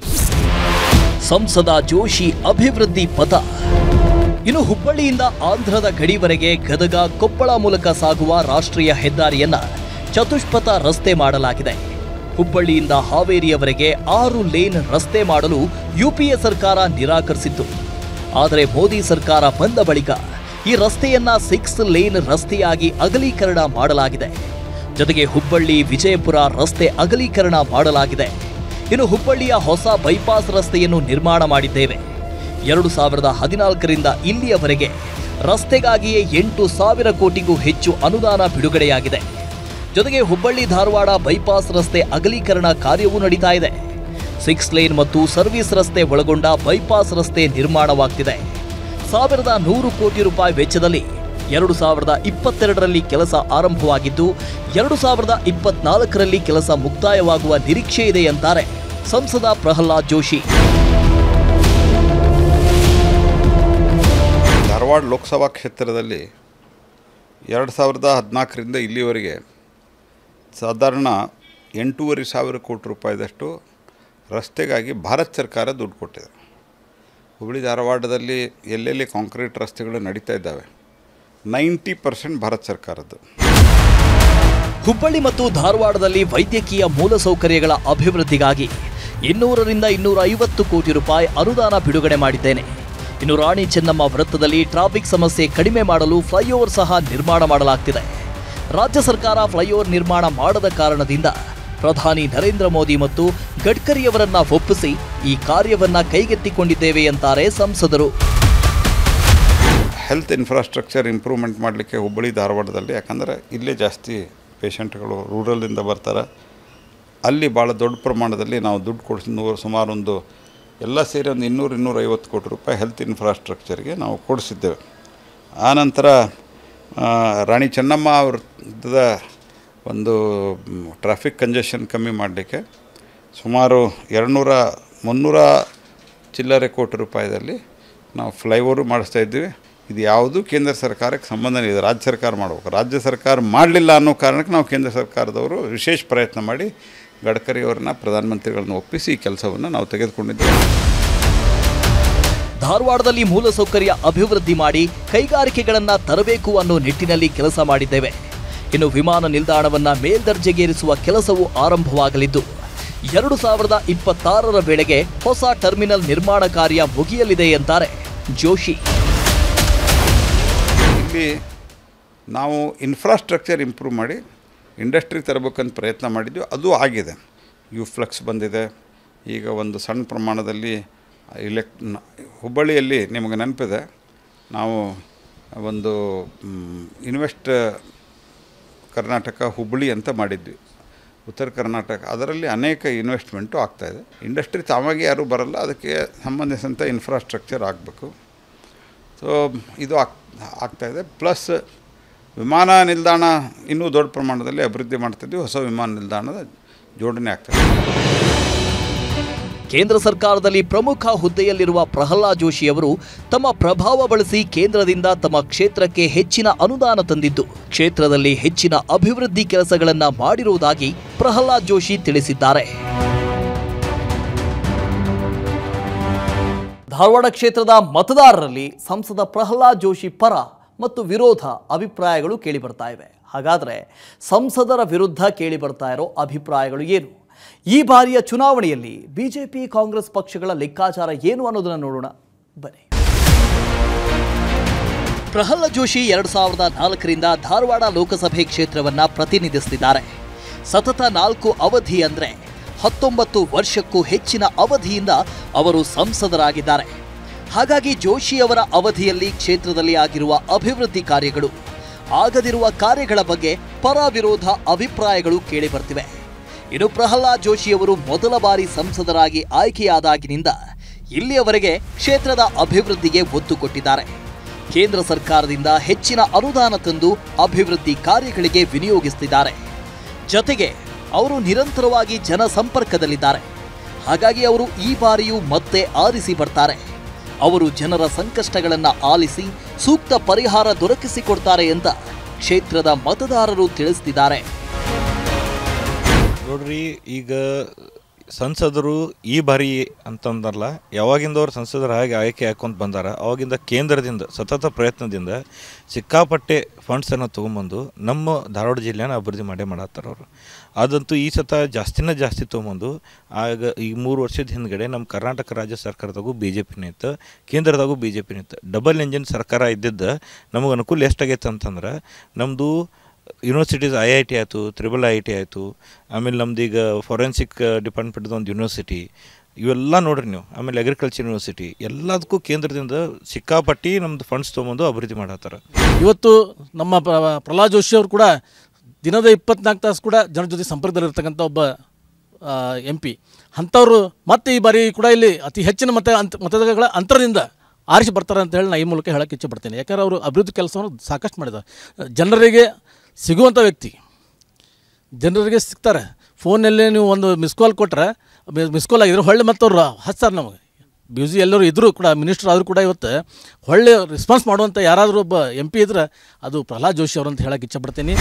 ಸಂಸದ ಜೋಶಿ ಅಭಿವೃದ್ಧಿ ಪಥ ಇನ್ನು ಹುಬ್ಬಳ್ಳಿಯಿಂದ ಆಂಧ್ರದ ಗಡಿವರೆಗೆ ಗದಗ ಕೊಪ್ಪಳ ಮೂಲಕ ಸಾಗುವ ರಾಷ್ಟ್ರೀಯ ಹೆದ್ದಾರಿಯನ್ನ ಚತುಷ್ಪಥ ರಸ್ತೆ ಮಾಡಲಾಗಿದೆ ಹುಬ್ಬಳ್ಳಿಯಿಂದ ಹಾವೇರಿಯವರೆಗೆ ಆರು ಲೇನ್ ರಸ್ತೆ ಮಾಡಲು ಯುಪಿಎ ಸರ್ಕಾರ ನಿರಾಕರಿಸಿತ್ತು ಆದರೆ ಮೋದಿ ಸರ್ಕಾರ ಬಂದ ಬಳಿಕ ಈ ರಸ್ತೆಯನ್ನ ಸಿಕ್ಸ್ ಲೇನ್ ರಸ್ತೆಯಾಗಿ ಅಗಲೀಕರಣ ಮಾಡಲಾಗಿದೆ ಜೊತೆಗೆ ಹುಬ್ಬಳ್ಳಿ ವಿಜಯಪುರ ರಸ್ತೆ ಅಗಲೀಕರಣ ಮಾಡಲಾಗಿದೆ ಇನ್ನು ಹುಬ್ಬಳ್ಳಿಯ ಹೊಸ ಬೈಪಾಸ್ ರಸ್ತೆಯನ್ನು ನಿರ್ಮಾಣ ಮಾಡಿದ್ದೇವೆ ಎರಡು ಸಾವಿರದ ಹದಿನಾಲ್ಕರಿಂದ ಇಲ್ಲಿಯವರೆಗೆ ರಸ್ತೆಗಾಗಿಯೇ ಎಂಟು ಸಾವಿರ ಕೋಟಿಗೂ ಹೆಚ್ಚು ಅನುದಾನ ಬಿಡುಗಡೆಯಾಗಿದೆ ಜೊತೆಗೆ ಹುಬ್ಬಳ್ಳಿ ಧಾರವಾಡ ಬೈಪಾಸ್ ರಸ್ತೆ ಅಗಲೀಕರಣ ಕಾರ್ಯವೂ ನಡೀತಾ ಇದೆ ಸಿಕ್ಸ್ ಲೇನ್ ಮತ್ತು ಸರ್ವಿಸ್ ರಸ್ತೆ ಒಳಗೊಂಡ ಬೈಪಾಸ್ ರಸ್ತೆ ನಿರ್ಮಾಣವಾಗ್ತಿದೆ ಸಾವಿರದ ನೂರು ಕೋಟಿ ರೂಪಾಯಿ ವೆಚ್ಚದಲ್ಲಿ ಎರಡು ಸಾವಿರದ ಇಪ್ಪತ್ತೆರಡರಲ್ಲಿ ಕೆಲಸ ಆರಂಭವಾಗಿದ್ದು ಎರಡು ಸಾವಿರದ ಇಪ್ಪತ್ನಾಲ್ಕರಲ್ಲಿ ಕೆಲಸ ಮುಕ್ತಾಯವಾಗುವ ನಿರೀಕ್ಷೆ ಇದೆ ಅಂತಾರೆ ಸಂಸದ ಪ್ರಹ್ಲಾದ್ ಜೋಶಿ ಧಾರವಾಡ ಲೋಕಸಭಾ ಕ್ಷೇತ್ರದಲ್ಲಿ ಎರಡು ಸಾವಿರದ ಹದಿನಾಲ್ಕರಿಂದ ಇಲ್ಲಿವರೆಗೆ ಸಾಧಾರಣ ಎಂಟೂವರೆ ಸಾವಿರ ಕೋಟಿ ರೂಪಾಯಿದಷ್ಟು ರಸ್ತೆಗಾಗಿ ಭಾರತ ಸರ್ಕಾರ ದುಡ್ಡು ಕೊಟ್ಟಿದೆ ಹುಬ್ಬಳ್ಳಿ ಧಾರವಾಡದಲ್ಲಿ ಎಲ್ಲೆಲ್ಲಿ ಕಾಂಕ್ರೀಟ್ ರಸ್ತೆಗಳು ನಡೀತಾ ಇದ್ದಾವೆ ನೈಂಟಿ ಪರ್ಸೆಂಟ್ ಭಾರತ ಸರ್ಕಾರದ್ದು ಹುಬ್ಬಳ್ಳಿ ಮತ್ತು ಧಾರವಾಡದಲ್ಲಿ ವೈದ್ಯಕೀಯ ಮೂಲಸೌಕರ್ಯಗಳ ಅಭಿವೃದ್ಧಿಗಾಗಿ ಇನ್ನೂರರಿಂದ ಇನ್ನೂರ ಐವತ್ತು ಕೋಟಿ ರೂಪಾಯಿ ಅನುದಾನ ಬಿಡುಗಡೆ ಮಾಡಿದ್ದೇನೆ ಇನ್ನು ರಾಣಿ ಚೆನ್ನಮ್ಮ ವೃತ್ತದಲ್ಲಿ ಟ್ರಾಫಿಕ್ ಸಮಸ್ಯೆ ಕಡಿಮೆ ಮಾಡಲು ಫ್ಲೈಓವರ್ ಸಹ ನಿರ್ಮಾಣ ಮಾಡಲಾಗ್ತಿದೆ ರಾಜ್ಯ ಸರ್ಕಾರ ಫ್ಲೈಓವರ್ ನಿರ್ಮಾಣ ಮಾಡದ ಕಾರಣದಿಂದ ಪ್ರಧಾನಿ ನರೇಂದ್ರ ಮೋದಿ ಮತ್ತು ಗಡ್ಕರಿಯವರನ್ನ ಒಪ್ಪಿಸಿ ಈ ಕಾರ್ಯವನ್ನ ಕೈಗೆತ್ತಿಕೊಂಡಿದ್ದೇವೆ ಅಂತಾರೆ ಸಂಸದರು ಹೆಲ್ತ್ ಇನ್ಫ್ರಾಸ್ಟ್ರಕ್ಚರ್ ಇಂಪ್ರೂವ್ಮೆಂಟ್ ಮಾಡಲಿಕ್ಕೆ ಹುಬ್ಬಳ್ಳಿ ಧಾರವಾಡದಲ್ಲಿ ಯಾಕಂದರೆ ಇಲ್ಲೇ ಜಾಸ್ತಿ ಪೇಷಂಟ್ಗಳು ರೂರಲಿಂದ ಬರ್ತಾರೆ ಅಲ್ಲಿ ಭಾಳ ದೊಡ್ಡ ಪ್ರಮಾಣದಲ್ಲಿ ನಾವು ದುಡ್ಡು ಕೊಡಿಸಿ ನೂರು ಸುಮಾರು ಒಂದು ಎಲ್ಲ ಸೇರಿ ಒಂದು ಇನ್ನೂರು ಇನ್ನೂರೈವತ್ತು ಕೋಟಿ ರೂಪಾಯಿ ಹೆಲ್ತ್ ಇನ್ಫ್ರಾಸ್ಟ್ರಕ್ಚರ್ಗೆ ನಾವು ಕೊಡಿಸಿದ್ದೇವೆ ಆನಂತರ ಆ, ರಾಣಿ ಚೆನ್ನಮ್ಮ ವೃತ್ತದ ಒಂದು ಟ್ರಾಫಿಕ್ ಕಂಜೆಷನ್ ಕಮ್ಮಿ ಮಾಡಲಿಕ್ಕೆ ಸುಮಾರು ಎರಡುನೂರ ಮುನ್ನೂರ ಚಿಲ್ಲರೆ ಕೋಟಿ ರೂಪಾಯಿದಲ್ಲಿ ನಾವು ಫ್ಲೈಓವರು ಮಾಡಿಸ್ತಾ ಇದ್ದೀವಿ ಇದು ಯಾವುದು ಕೇಂದ್ರ ಸರ್ಕಾರಕ್ಕೆ ಸಂಬಂಧ ಇದೆ ರಾಜ್ಯ ಸರ್ಕಾರ ಮಾಡಬೇಕು ರಾಜ್ಯ ಸರ್ಕಾರ ಮಾಡಲಿಲ್ಲ ಅನ್ನೋ ಕಾರಣಕ್ಕೆ ನಾವು ಕೇಂದ್ರ ಸರ್ಕಾರದವರು ವಿಶೇಷ ಪ್ರಯತ್ನ ಮಾಡಿ ಗಡ್ಕರಿ ಅವರನ್ನ ಪ್ರಧಾನಮಂತ್ರಿಗಳನ್ನ ಒಪ್ಪಿಸಿ ಈ ಕೆಲಸವನ್ನು ನಾವು ತೆಗೆದುಕೊಂಡಿದ್ದೇವೆ ಧಾರವಾಡದಲ್ಲಿ ಮೂಲಸೌಕರ್ಯ ಅಭಿವೃದ್ಧಿ ಮಾಡಿ ಕೈಗಾರಿಕೆಗಳನ್ನ ತರಬೇಕು ಅನ್ನೋ ನಿಟ್ಟಿನಲ್ಲಿ ಕೆಲಸ ಮಾಡಿದ್ದೇವೆ ಇನ್ನು ವಿಮಾನ ನಿಲ್ದಾಣವನ್ನ ಮೇಲ್ದರ್ಜೆಗೇರಿಸುವ ಕೆಲಸವು ಆರಂಭವಾಗಲಿದ್ದು ಎರಡು ಸಾವಿರದ ಇಪ್ಪತ್ತಾರರ ವೇಳೆಗೆ ಹೊಸ ಟರ್ಮಿನಲ್ ನಿರ್ಮಾಣ ಕಾರ್ಯ ಮುಗಿಯಲಿದೆ ಎಂತಾರೆ ಜೋಶಿ ಇಲ್ಲಿ ನಾವು ಇನ್ಫ್ರಾಸ್ಟ್ರಕ್ಚರ್ ಇಂಪ್ರೂವ್ ಮಾಡಿ ಇಂಡಸ್ಟ್ರಿ ತರಬೇಕಂತ ಪ್ರಯತ್ನ ಮಾಡಿದ್ವಿ ಅದು ಆಗಿದೆ ಯು ಫ್ಲಕ್ಸ್ ಬಂದಿದೆ ಈಗ ಒಂದು ಸಣ್ಣ ಪ್ರಮಾಣದಲ್ಲಿ ಇಲೆಕ್ ನ- ಹುಬ್ಬಳ್ಳಿಯಲ್ಲಿ ನಿಮಗೆ ನೆನಪಿದೆ ನಾವು ಒಂದು ಇನ್ವೆಸ್ಟ್ ಕರ್ನಾಟಕ ಹುಬ್ಬಳ್ಳಿ ಅಂತ ಮಾಡಿದ್ವಿ ಉತ್ತರ ಕರ್ನಾಟಕ ಅದರಲ್ಲಿ ಅನೇಕ ಇನ್ವೆಸ್ಟ್ಮೆಂಟು ಆಗ್ತಾಯಿದೆ ಇಂಡಸ್ಟ್ರಿ ತಾವಾಗಿ ಯಾರೂ ಬರಲ್ಲ ಅದಕ್ಕೆ ಸಂಬಂಧಿಸಿದಂಥ ಇನ್ಫ್ರಾಸ್ಟ್ರಕ್ಚರ್ ಆಗಬೇಕು ಸೊ ಇದು ಆಗ್ ಆಗ್ತಾಯಿದೆ ಪ್ಲಸ್ ವಿಮಾನ ನಿಲ್ದಾಣ ಇನ್ನೂ ದೊಡ್ಡ ಪ್ರಮಾಣದಲ್ಲಿ ಅಭಿವೃದ್ಧಿ ಮಾಡ್ತಿದ್ವಿ ಹೊಸ ವಿಮಾನ ನಿಲ್ದಾಣದ ಜೋಡಣೆ ಆಗ್ತಾಯಿದೆ ಕೇಂದ್ರ ಸರ್ಕಾರದಲ್ಲಿ ಪ್ರಮುಖ ಹುದ್ದೆಯಲ್ಲಿರುವ ಪ್ರಹ್ಲಾದ್ ಜೋಶಿ ಅವರು ತಮ್ಮ ಪ್ರಭಾವ ಬಳಸಿ ಕೇಂದ್ರದಿಂದ ತಮ್ಮ ಕ್ಷೇತ್ರಕ್ಕೆ ಹೆಚ್ಚಿನ ಅನುದಾನ ತಂದಿದ್ದು ಕ್ಷೇತ್ರದಲ್ಲಿ ಹೆಚ್ಚಿನ ಅಭಿವೃದ್ಧಿ ಕೆಲಸಗಳನ್ನ ಮಾಡಿರುವುದಾಗಿ ಪ್ರಹ್ಲಾದ್ ಜೋಶಿ ತಿಳಿಸಿದ್ದಾರೆ ಧಾರವಾಡ ಕ್ಷೇತ್ರದ ಮತದಾರರಲ್ಲಿ ಸಂಸದ ಪ್ರಹ್ಲಾದ್ ಜೋಶಿ ಪರ ಮತ್ತು ವಿರೋಧ ಅಭಿಪ್ರಾಯಗಳು ಕೇಳಿಬರ್ತಾ ಇವೆ ಹಾಗಾದರೆ ಸಂಸದರ ವಿರುದ್ಧ ಕೇಳಿಬರ್ತಾ ಇರೋ ಅಭಿಪ್ರಾಯಗಳು ಏನು ಈ ಬಾರಿಯ ಚುನಾವಣೆಯಲ್ಲಿ ಬಿಜೆಪಿ ಕಾಂಗ್ರೆಸ್ ಪಕ್ಷಗಳ ಲೆಕ್ಕಾಚಾರ ಏನು ಅನ್ನೋದನ್ನು ನೋಡೋಣ ಬನ್ನಿ ಪ್ರಹ್ಲಾದ್ ಜೋಶಿ ಎರಡು ಸಾವಿರದ ನಾಲ್ಕರಿಂದ ಧಾರವಾಡ ಲೋಕಸಭೆ ಕ್ಷೇತ್ರವನ್ನ ಪ್ರತಿನಿಧಿಸುತ್ತಿದ್ದಾರೆ ಸತತ ನಾಲ್ಕು ಅವಧಿ ಅಂದ್ರೆ ಹತ್ತೊಂಬತ್ತು ವರ್ಷಕ್ಕೂ ಹೆಚ್ಚಿನ ಅವಧಿಯಿಂದ ಅವರು ಸಂಸದರಾಗಿದ್ದಾರೆ ಹಾಗಾಗಿ ಜೋಶಿ ಅವರ ಅವಧಿಯಲ್ಲಿ ಕ್ಷೇತ್ರದಲ್ಲಿ ಆಗಿರುವ ಅಭಿವೃದ್ಧಿ ಕಾರ್ಯಗಳು ಆಗದಿರುವ ಕಾರ್ಯಗಳ ಬಗ್ಗೆ ಪರ ವಿರೋಧ ಅಭಿಪ್ರಾಯಗಳು ಕೇಳಿಬರ್ತಿವೆ ಇನ್ನು ಪ್ರಹ್ಲಾದ್ ಜೋಶಿ ಅವರು ಮೊದಲ ಬಾರಿ ಸಂಸದರಾಗಿ ಆಯ್ಕೆಯಾದಾಗಿನಿಂದ ಇಲ್ಲಿಯವರೆಗೆ ಕ್ಷೇತ್ರದ ಅಭಿವೃದ್ಧಿಗೆ ಒತ್ತು ಕೊಟ್ಟಿದ್ದಾರೆ ಕೇಂದ್ರ ಸರ್ಕಾರದಿಂದ ಹೆಚ್ಚಿನ ಅನುದಾನ ತಂದು ಅಭಿವೃದ್ಧಿ ಕಾರ್ಯಗಳಿಗೆ ವಿನಿಯೋಗಿಸುತ್ತಿದ್ದಾರೆ ಜತೆಗೆ ಅವರು ನಿರಂತರವಾಗಿ ಜನಸಂಪರ್ಕದಲ್ಲಿದ್ದಾರೆ ಹಾಗಾಗಿ ಅವರು ಈ ಬಾರಿಯೂ ಮತ್ತೆ ಆರಿಸಿ ಬರ್ತಾರೆ ಅವರು ಜನರ ಸಂಕಷ್ಟಗಳನ್ನು ಆಲಿಸಿ ಸೂಕ್ತ ಪರಿಹಾರ ದೊರಕಿಸಿಕೊಡ್ತಾರೆ ಅಂತ ಕ್ಷೇತ್ರದ ಮತದಾರರು ತಿಳಿಸುತ್ತಿದ್ದಾರೆ ನೋಡ್ರಿ ಈಗ ಸಂಸದರು ಈ ಬಾರಿ ಅಂತಂದಲ್ಲ ಯಾವಾಗಿಂದ ಅವ್ರು ಸಂಸದರಾಗಿ ಆಯ್ಕೆ ಹಾಕೊಂತ ಬಂದಾರ ಅವಾಗಿಂದ ಕೇಂದ್ರದಿಂದ ಸತತ ಪ್ರಯತ್ನದಿಂದ ಸಿಕ್ಕಾಪಟ್ಟೆ ಫಂಡ್ಸನ್ನು ತೊಗೊಂಬಂದು ನಮ್ಮ ಧಾರವಾಡ ಜಿಲ್ಲೆನ ಅಭಿವೃದ್ಧಿ ಮಾಡೇ ಮಾಡತ್ತಾರ ಅವರು ಅದಂತೂ ಈ ಸತ ಜಾಸ್ತಿನ ಜಾಸ್ತಿ ತೊಗೊಂಬಂದು ಆಗ ಈ ಮೂರು ವರ್ಷದ ಹಿಂದ್ಗಡೆ ನಮ್ಮ ಕರ್ನಾಟಕ ರಾಜ್ಯ ಸರ್ಕಾರದಾಗೂ ಬಿ ಜೆ ಪಿನ ಇತ್ತು ಕೇಂದ್ರದಾಗೂ ಬಿ ಜೆ ಪಿನ ಇತ್ತು ಡಬಲ್ ಇಂಜಿನ್ ಸರ್ಕಾರ ಇದ್ದಿದ್ದು ನಮಗೆ ಅನುಕೂಲ ಎಷ್ಟಾಗೈತೆ ಅಂತಂದ್ರೆ ನಮ್ಮದು ಯೂನಿವರ್ಸಿಟೀಸ್ ಐ ಐ ಟಿ ಆಯಿತು ತ್ರಿಬಲ್ ಐ ಟಿ ಆಯಿತು ಆಮೇಲೆ ನಮ್ದು ಈಗ ಫೊರೆನ್ಸಿಕ್ ಡಿಪಾರ್ಟ್ಮೆಂಟ್ದು ಒಂದು ಯೂನಿವರ್ಸಿಟಿ ಇವೆಲ್ಲ ನೋಡ್ರಿ ನೀವು ಆಮೇಲೆ ಅಗ್ರಿಕಲ್ಚರ್ ಯೂನಿವರ್ಸಿಟಿ ಎಲ್ಲದಕ್ಕೂ ಕೇಂದ್ರದಿಂದ ಸಿಕ್ಕಾಪಟ್ಟಿ ನಮ್ದು ಫಂಡ್ಸ್ ತೊಗೊಂಬಂದು ಅಭಿವೃದ್ಧಿ ಮಾಡತ್ತಾರ ಇವತ್ತು ನಮ್ಮ ಪ್ರ- ಪ್ರಹ್ಲಾದ್ ಜೋಶಿ ಅವರು ಕೂಡ ದಿನದ ಇಪ್ಪತ್ನಾಲ್ಕು ತಾಸು ಕೂಡ ಜನರ ಜೊತೆ ಸಂಪರ್ಕದಲ್ಲಿರ್ತಕ್ಕಂಥ ಒಬ್ಬ ಎಂ ಪಿ ಅಂಥವ್ರು ಮತ್ತೆ ಈ ಬಾರಿ ಕೂಡ ಇಲ್ಲಿ ಅತಿ ಹೆಚ್ಚಿನ ಮತ ಅಂತ ಮತಗಳ ಅಂತರದಿಂದ ಆರಿಸಿ ಬರ್ತಾರೆ ಅಂತ ಹೇಳಿ ನಾನು ಈ ಮೂಲಕ ಹೇಳಕ್ಕೆ ಇಚ್ಛೆ ಪಡ್ತೀನಿ ಯಾಕಂದ್ರೆ ಅವರು ಅಭಿವೃದ್ಧಿ ಕೆಲಸವನ್ನು ಸಾಕಷ್ಟು ಮಾಡಿದ್ದಾರೆ ಜನರಿಗೆ ಸಿಗುವಂಥ ವ್ಯಕ್ತಿ ಜನರಿಗೆ ಸಿಗ್ತಾರೆ ಫೋನಲ್ಲೇ ನೀವು ಒಂದು ಮಿಸ್ ಕಾಲ್ ಕೊಟ್ಟರೆ ಮಿಸ್ ಕಾಲ್ ಆಗಿದ್ರೆ ಹೊಳ್ಳಿ ಮತ್ತೆ ಅವ್ರು ಹಚ್ತಾರೆ ನಮಗೆ ಬ್ಯೂಸಿ ಎಲ್ಲರೂ ಇದ್ದರೂ ಕೂಡ ಮಿನಿಸ್ಟರ್ ಆದರೂ ಕೂಡ ಇವತ್ತು ಒಳ್ಳೆ ರೆಸ್ಪಾನ್ಸ್ ಮಾಡುವಂಥ ಯಾರಾದರೂ ಒಬ್ಬ ಎಂ ಪಿ ಇದ್ರೆ ಅದು ಪ್ರಹ್ಲಾದ್ ಜೋಶಿ ಅವರು ಅಂತ ಹೇಳಕ್ಕೆ ಇಚ್ಛಪಡ್ತೀನಿ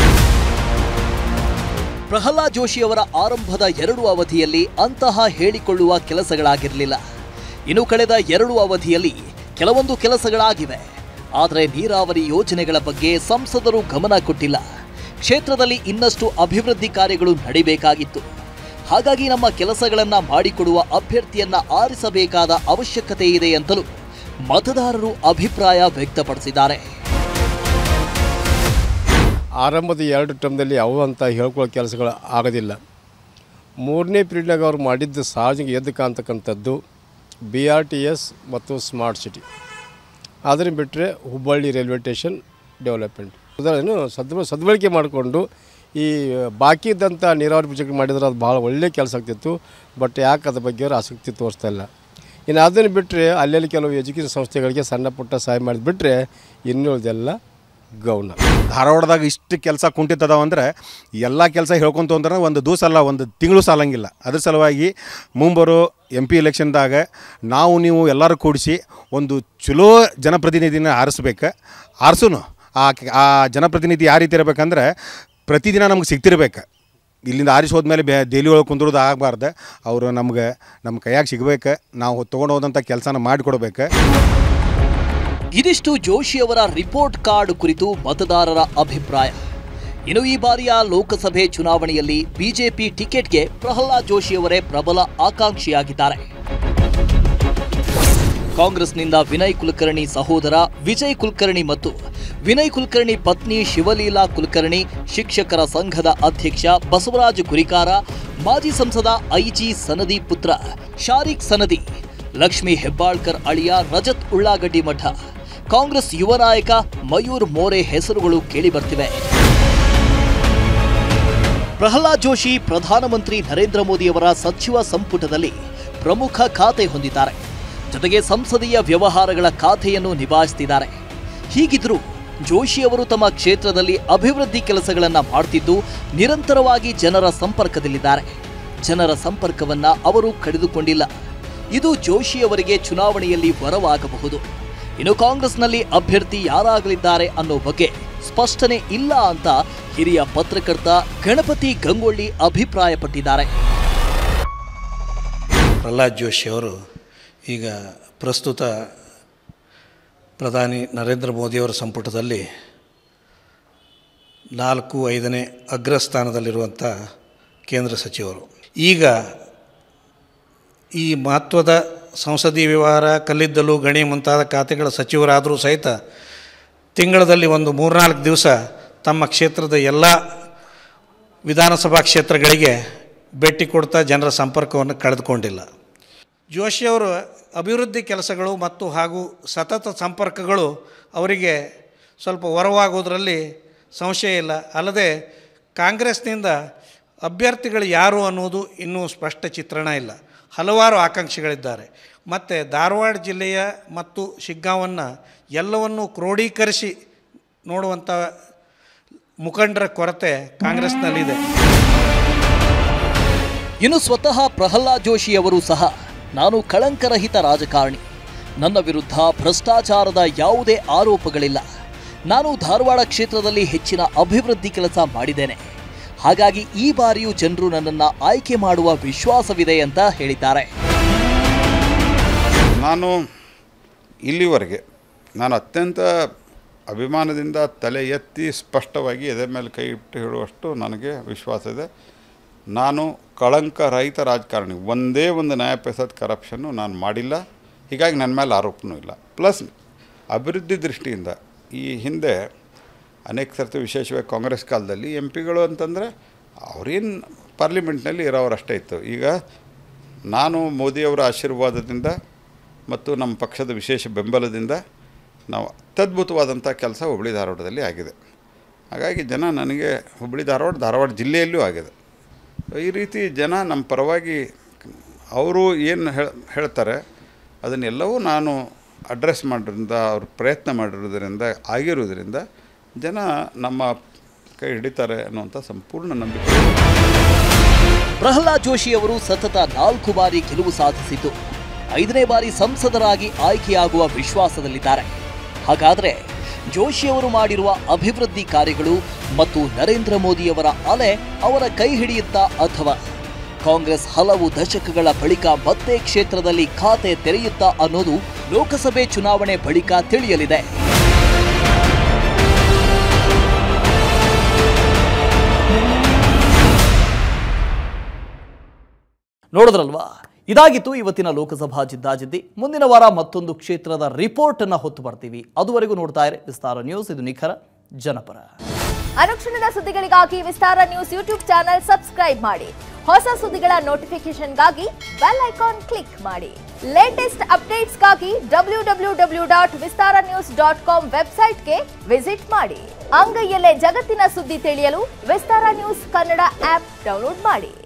ಪ್ರಹ್ಲಾದ್ ಜೋಶಿ ಅವರ ಆರಂಭದ ಎರಡು ಅವಧಿಯಲ್ಲಿ ಅಂತಹ ಹೇಳಿಕೊಳ್ಳುವ ಕೆಲಸಗಳಾಗಿರಲಿಲ್ಲ ಇನ್ನು ಕಳೆದ ಎರಡು ಅವಧಿಯಲ್ಲಿ ಕೆಲವೊಂದು ಕೆಲಸಗಳಾಗಿವೆ ಆದರೆ ನೀರಾವರಿ ಯೋಜನೆಗಳ ಬಗ್ಗೆ ಸಂಸದರು ಗಮನ ಕೊಟ್ಟಿಲ್ಲ ಕ್ಷೇತ್ರದಲ್ಲಿ ಇನ್ನಷ್ಟು ಅಭಿವೃದ್ಧಿ ಕಾರ್ಯಗಳು ನಡಿಬೇಕಾಗಿತ್ತು ಹಾಗಾಗಿ ನಮ್ಮ ಕೆಲಸಗಳನ್ನ ಮಾಡಿಕೊಡುವ ಅಭ್ಯರ್ಥಿಯನ್ನ ಆರಿಸಬೇಕಾದ ಅವಶ್ಯಕತೆ ಇದೆ ಅಂತಲೂ ಮತದಾರರು ಅಭಿಪ್ರಾಯ ವ್ಯಕ್ತಪಡಿಸಿದ್ದಾರೆ ಆರಂಭದ ಎರಡು ಟರ್ಮ್ದಲ್ಲಿ ಯಾವ ಅಂತ ಹೇಳ್ಕೊಳ್ಳೋ ಕೆಲಸಗಳು ಆಗೋದಿಲ್ಲ ಮೂರನೇ ಪೀರಿಯಡ್ನಾಗ ಅವ್ರು ಮಾಡಿದ್ದು ಸಾರ್ವಜನಿಕ ಎದ್ದು ಕಾಣ್ತಕ್ಕಂಥದ್ದು ಬಿ ಆರ್ ಟಿ ಎಸ್ ಮತ್ತು ಸ್ಮಾರ್ಟ್ ಸಿಟಿ ಅದನ್ನು ಬಿಟ್ಟರೆ ಹುಬ್ಬಳ್ಳಿ ರೈಲ್ವೆ ಸ್ಟೇಷನ್ ಡೆವಲಪ್ಮೆಂಟ್ ಅದನ್ನು ಸದ್ ಸದ್ಬಳಕೆ ಮಾಡಿಕೊಂಡು ಈ ಬಾಕಿ ಇದ್ದಂಥ ನೀರಾವರಿ ಪ್ರಾಜೆಕ್ಟ್ ಮಾಡಿದ್ರೆ ಅದು ಭಾಳ ಒಳ್ಳೆಯ ಕೆಲಸ ಆಗ್ತಿತ್ತು ಬಟ್ ಯಾಕೆ ಅದ್ರ ಬಗ್ಗೆ ಅವ್ರು ಆಸಕ್ತಿ ತೋರಿಸ್ತಾ ಇಲ್ಲ ಇನ್ನು ಅದನ್ನು ಬಿಟ್ಟರೆ ಅಲ್ಲೆಲ್ಲಿ ಕೆಲವು ಎಜುಕೇಷನ್ ಸಂಸ್ಥೆಗಳಿಗೆ ಸಣ್ಣ ಪುಟ್ಟ ಸಹಾಯ ಮಾಡಿಬಿಟ್ರೆ ಇನ್ನುಳಿದೆಲ್ಲ ಗೌಣ ಧಾರವಾಡದಾಗ ಇಷ್ಟು ಕೆಲಸ ಕುಂಠಿತದಾವ ಅಂದರೆ ಎಲ್ಲ ಕೆಲಸ ಹೇಳ್ಕೊಂತ ಅಂದ್ರೆ ಒಂದು ದಿವಸ ಅಲ್ಲ ಒಂದು ತಿಂಗಳು ಸಾಲಂಗಿಲ್ಲ ಅದ್ರ ಸಲುವಾಗಿ ಮುಂಬರೋ ಎಮ್ ಪಿ ಎಲೆಕ್ಷನ್ದಾಗ ನಾವು ನೀವು ಎಲ್ಲರೂ ಕೂಡಿಸಿ ಒಂದು ಚಲೋ ಜನಪ್ರತಿನಿಧಿನ ಆರಿಸ್ಬೇಕು ಆರಿಸೋನು ಆ ಆ ಜನಪ್ರತಿನಿಧಿ ಯಾವ ರೀತಿ ಇರಬೇಕಂದ್ರೆ ಪ್ರತಿದಿನ ನಮ್ಗೆ ಸಿಗ್ತಿರ್ಬೇಕು ಇಲ್ಲಿಂದ ಆರಿಸಿ ಹೋದ್ಮೇಲೆ ಬೇ ದೆಹಲಿ ಒಳಗೆ ಕುಂದ್ರೋದು ಆಗಬಾರ್ದು ಅವರು ನಮ್ಗೆ ನಮ್ಮ ಕೈಯಾಗ ಸಿಗ್ಬೇಕು ನಾವು ತೊಗೊಂಡು ಹೋದಂಥ ಕೆಲಸನ ಮಾಡಿಕೊಡ್ಬೇಕು ಇದಿಷ್ಟು ಜೋಶಿ ಅವರ ರಿಪೋರ್ಟ್ ಕಾರ್ಡ್ ಕುರಿತು ಮತದಾರರ ಅಭಿಪ್ರಾಯ ಇನ್ನು ಈ ಬಾರಿಯ ಲೋಕಸಭೆ ಚುನಾವಣೆಯಲ್ಲಿ ಬಿಜೆಪಿ ಟಿಕೆಟ್ಗೆ ಪ್ರಹ್ಲಾದ್ ಜೋಶಿ ಅವರೇ ಪ್ರಬಲ ಆಕಾಂಕ್ಷಿಯಾಗಿದ್ದಾರೆ ಕಾಂಗ್ರೆಸ್ನಿಂದ ವಿನಯ್ ಕುಲಕರ್ಣಿ ಸಹೋದರ ವಿಜಯ್ ಕುಲಕರ್ಣಿ ಮತ್ತು ವಿನಯ್ ಕುಲಕರ್ಣಿ ಪತ್ನಿ ಶಿವಲೀಲಾ ಕುಲಕರ್ಣಿ ಶಿಕ್ಷಕರ ಸಂಘದ ಅಧ್ಯಕ್ಷ ಬಸವರಾಜ ಗುರಿಕಾರ ಮಾಜಿ ಸಂಸದ ಐಜಿ ಸನದಿ ಪುತ್ರ ಶಾರಿಕ್ ಸನದಿ ಲಕ್ಷ್ಮಿ ಹೆಬ್ಬಾಳ್ಕರ್ ಅಳಿಯ ರಜತ್ ಉಳ್ಳಾಗಡ್ಡಿ ಮಠ ಕಾಂಗ್ರೆಸ್ ಯುವ ನಾಯಕ ಮಯೂರ್ ಮೋರೆ ಹೆಸರುಗಳು ಕೇಳಿಬರ್ತಿವೆ ಪ್ರಹ್ಲಾದ್ ಜೋಶಿ ಪ್ರಧಾನಮಂತ್ರಿ ನರೇಂದ್ರ ಮೋದಿಯವರ ಸಚಿವ ಸಂಪುಟದಲ್ಲಿ ಪ್ರಮುಖ ಖಾತೆ ಹೊಂದಿದ್ದಾರೆ ಜೊತೆಗೆ ಸಂಸದೀಯ ವ್ಯವಹಾರಗಳ ಖಾತೆಯನ್ನು ನಿಭಾಯಿಸುತ್ತಿದ್ದಾರೆ ಹೀಗಿದ್ರೂ ಜೋಶಿ ಅವರು ತಮ್ಮ ಕ್ಷೇತ್ರದಲ್ಲಿ ಅಭಿವೃದ್ಧಿ ಕೆಲಸಗಳನ್ನ ಮಾಡ್ತಿದ್ದು ನಿರಂತರವಾಗಿ ಜನರ ಸಂಪರ್ಕದಲ್ಲಿದ್ದಾರೆ ಜನರ ಸಂಪರ್ಕವನ್ನ ಅವರು ಕಡಿದುಕೊಂಡಿಲ್ಲ ಇದು ಜೋಶಿ ಅವರಿಗೆ ಚುನಾವಣೆಯಲ್ಲಿ ವರವಾಗಬಹುದು ಇನ್ನು ಕಾಂಗ್ರೆಸ್ನಲ್ಲಿ ಅಭ್ಯರ್ಥಿ ಯಾರಾಗಲಿದ್ದಾರೆ ಅನ್ನೋ ಬಗ್ಗೆ ಸ್ಪಷ್ಟನೆ ಇಲ್ಲ ಅಂತ ಹಿರಿಯ ಪತ್ರಕರ್ತ ಗಣಪತಿ ಗಂಗೊಳ್ಳಿ ಅಭಿಪ್ರಾಯಪಟ್ಟಿದ್ದಾರೆ ಪ್ರಹ್ಲಾದ್ ಜೋಶಿ ಅವರು ಈಗ ಪ್ರಸ್ತುತ ಪ್ರಧಾನಿ ನರೇಂದ್ರ ಮೋದಿಯವರ ಸಂಪುಟದಲ್ಲಿ ನಾಲ್ಕು ಐದನೇ ಅಗ್ರಸ್ಥಾನದಲ್ಲಿರುವಂಥ ಕೇಂದ್ರ ಸಚಿವರು ಈಗ ಈ ಮಹತ್ವದ ಸಂಸದೀಯ ವ್ಯವಹಾರ ಕಲ್ಲಿದ್ದಲು ಗಣಿ ಮುಂತಾದ ಖಾತೆಗಳ ಸಚಿವರಾದರೂ ಸಹಿತ ತಿಂಗಳಲ್ಲಿ ಒಂದು ಮೂರ್ನಾಲ್ಕು ದಿವಸ ತಮ್ಮ ಕ್ಷೇತ್ರದ ಎಲ್ಲ ವಿಧಾನಸಭಾ ಕ್ಷೇತ್ರಗಳಿಗೆ ಭೇಟಿ ಕೊಡ್ತಾ ಜನರ ಸಂಪರ್ಕವನ್ನು ಕಳೆದುಕೊಂಡಿಲ್ಲ ಜೋಶಿಯವರು ಅಭಿವೃದ್ಧಿ ಕೆಲಸಗಳು ಮತ್ತು ಹಾಗೂ ಸತತ ಸಂಪರ್ಕಗಳು ಅವರಿಗೆ ಸ್ವಲ್ಪ ಹೊರವಾಗೋದ್ರಲ್ಲಿ ಸಂಶಯ ಇಲ್ಲ ಅಲ್ಲದೆ ಕಾಂಗ್ರೆಸ್ನಿಂದ ಅಭ್ಯರ್ಥಿಗಳು ಯಾರು ಅನ್ನೋದು ಇನ್ನೂ ಸ್ಪಷ್ಟ ಚಿತ್ರಣ ಇಲ್ಲ ಹಲವಾರು ಆಕಾಂಕ್ಷಿಗಳಿದ್ದಾರೆ ಮತ್ತು ಧಾರವಾಡ ಜಿಲ್ಲೆಯ ಮತ್ತು ಶಿಗ್ಗಾಂವನ್ನು ಎಲ್ಲವನ್ನೂ ಕ್ರೋಢೀಕರಿಸಿ ನೋಡುವಂಥ ಮುಖಂಡರ ಕೊರತೆ ಕಾಂಗ್ರೆಸ್ನಲ್ಲಿದೆ ಇನ್ನು ಸ್ವತಃ ಪ್ರಹ್ಲಾದ್ ಜೋಶಿ ಅವರು ಸಹ ನಾನು ಕಳಂಕರಹಿತ ರಾಜಕಾರಣಿ ನನ್ನ ವಿರುದ್ಧ ಭ್ರಷ್ಟಾಚಾರದ ಯಾವುದೇ ಆರೋಪಗಳಿಲ್ಲ ನಾನು ಧಾರವಾಡ ಕ್ಷೇತ್ರದಲ್ಲಿ ಹೆಚ್ಚಿನ ಅಭಿವೃದ್ಧಿ ಕೆಲಸ ಮಾಡಿದ್ದೇನೆ ಹಾಗಾಗಿ ಈ ಬಾರಿಯೂ ಜನರು ನನ್ನನ್ನು ಆಯ್ಕೆ ಮಾಡುವ ವಿಶ್ವಾಸವಿದೆ ಅಂತ ಹೇಳಿದ್ದಾರೆ ನಾನು ಇಲ್ಲಿವರೆಗೆ ನಾನು ಅತ್ಯಂತ ಅಭಿಮಾನದಿಂದ ತಲೆ ಎತ್ತಿ ಸ್ಪಷ್ಟವಾಗಿ ಎದೆ ಮೇಲೆ ಕೈ ಇಟ್ಟು ಹೇಳುವಷ್ಟು ನನಗೆ ವಿಶ್ವಾಸ ಇದೆ ನಾನು ಕಳಂಕ ರಹಿತ ರಾಜಕಾರಣಿ ಒಂದೇ ಒಂದು ನ್ಯಾಯ ಪೈಸದ ಕರಪ್ಷನ್ನು ನಾನು ಮಾಡಿಲ್ಲ ಹೀಗಾಗಿ ನನ್ನ ಮೇಲೆ ಆರೋಪನೂ ಇಲ್ಲ ಪ್ಲಸ್ ಅಭಿವೃದ್ಧಿ ದೃಷ್ಟಿಯಿಂದ ಈ ಹಿಂದೆ ಅನೇಕ ಸರ್ತಿ ವಿಶೇಷವಾಗಿ ಕಾಂಗ್ರೆಸ್ ಕಾಲದಲ್ಲಿ ಎಂ ಪಿಗಳು ಅಂತಂದರೆ ಅವ್ರೇನು ಪಾರ್ಲಿಮೆಂಟ್ನಲ್ಲಿ ಇರೋರಷ್ಟೇ ಇತ್ತು ಈಗ ನಾನು ಮೋದಿಯವರ ಆಶೀರ್ವಾದದಿಂದ ಮತ್ತು ನಮ್ಮ ಪಕ್ಷದ ವಿಶೇಷ ಬೆಂಬಲದಿಂದ ನಾವು ಅತ್ಯದ್ಭುತವಾದಂಥ ಕೆಲಸ ಹುಬ್ಬಳ್ಳಿ ಧಾರವಾಡದಲ್ಲಿ ಆಗಿದೆ ಹಾಗಾಗಿ ಜನ ನನಗೆ ಹುಬ್ಬಳ್ಳಿ ಧಾರವಾಡ ಧಾರವಾಡ ಜಿಲ್ಲೆಯಲ್ಲೂ ಆಗಿದೆ ಈ ರೀತಿ ಜನ ನಮ್ಮ ಪರವಾಗಿ ಅವರು ಏನು ಹೇಳ್ತಾರೆ ಅದನ್ನೆಲ್ಲವೂ ನಾನು ಅಡ್ರೆಸ್ ಮಾಡೋದ್ರಿಂದ ಅವ್ರು ಪ್ರಯತ್ನ ಮಾಡಿರೋದ್ರಿಂದ ಆಗಿರೋದ್ರಿಂದ ಜನ ನಮ್ಮ ಕೈ ಹಿಡಿತಾರೆ ಅನ್ನುವಂಥ ಸಂಪೂರ್ಣ ನಂಬಿಕೆ ಇದೆ. ಪ್ರಹ್ಲಾದ್ ಜೋಶಿ ಅವರು ಸತತ ನಾಲ್ಕು ಬಾರಿ ಗೆಲುವು ಸಾಧಿಸಿದ್ದು ಐದನೇ ಬಾರಿ ಸಂಸದರಾಗಿ ಆಯ್ಕೆಯಾಗುವ ವಿಶ್ವಾಸದಲ್ಲಿದ್ದಾರೆ ಹಾಗಾದ್ರೆ ಜೋಶಿ ಅವರು ಮಾಡಿರುವ ಅಭಿವೃದ್ಧಿ ಕಾರ್ಯಗಳು ಮತ್ತು ನರೇಂದ್ರ ಮೋದಿಯವರ ಅಲೆ ಅವರ ಕೈ ಹಿಡಿಯುತ್ತಾ ಅಥವಾ ಕಾಂಗ್ರೆಸ್ ಹಲವು ದಶಕಗಳ ಬಳಿಕ ಮತ್ತೆ ಕ್ಷೇತ್ರದಲ್ಲಿ ಖಾತೆ ತೆರೆಯುತ್ತಾ ಅನ್ನೋದು ಲೋಕಸಭೆ ಚುನಾವಣೆ ಬಳಿಕ ತಿಳಿಯಲಿದೆ ನೋಡಿದ್ರಲ್ವಾ ಇದಾಗಿತ್ತು ಇವತ್ತಿನ ಲೋಕಸಭಾ ಜಿದ್ದಾಜಿದ್ದಿ ಮುಂದಿನ ವಾರ ಮತ್ತೊಂದು ಕ್ಷೇತ್ರದ ರಿಪೋರ್ಟ್ ಅನ್ನ ಹೊತ್ತು ಬರ್ತೀವಿ ಅದುವರೆಗೂ ನೋಡ್ತಾ ಇರಿ ವಿಸ್ತಾರ ನ್ಯೂಸ್ ಇದು ನಿಖರ ಜನಪರ ಅನುಕ್ಷಣದ ಸುದ್ದಿಗಳಿಗಾಗಿ Vistara news YouTube channel subscribe ಮಾಡಿ ಹೊಸ ಸುದ್ದಿಗಳ ನೋಟಿಫಿಕೇಶನ್ಗಾಗಿ ಬೆಲ್ ಐಕಾನ್ ಕ್ಲಿಕ್ ಮಾಡಿ ಲೇಟೆಸ್ಟ್ ಅಪ್ಡೇಟ್ಸ್ಗಾಗಿ W W W dot Vistara news dot com ವೆಬ್ಸೈಟ್ಗೆ ವಿಸಿಟ್ ಮಾಡಿ ಅಂಗೈಯಲ್ಲೇ ಜಗತ್ತಿನ ಸುದ್ದಿ ತಿಳಿಯಲು Vistara news Kannada app download ಮಾಡಿ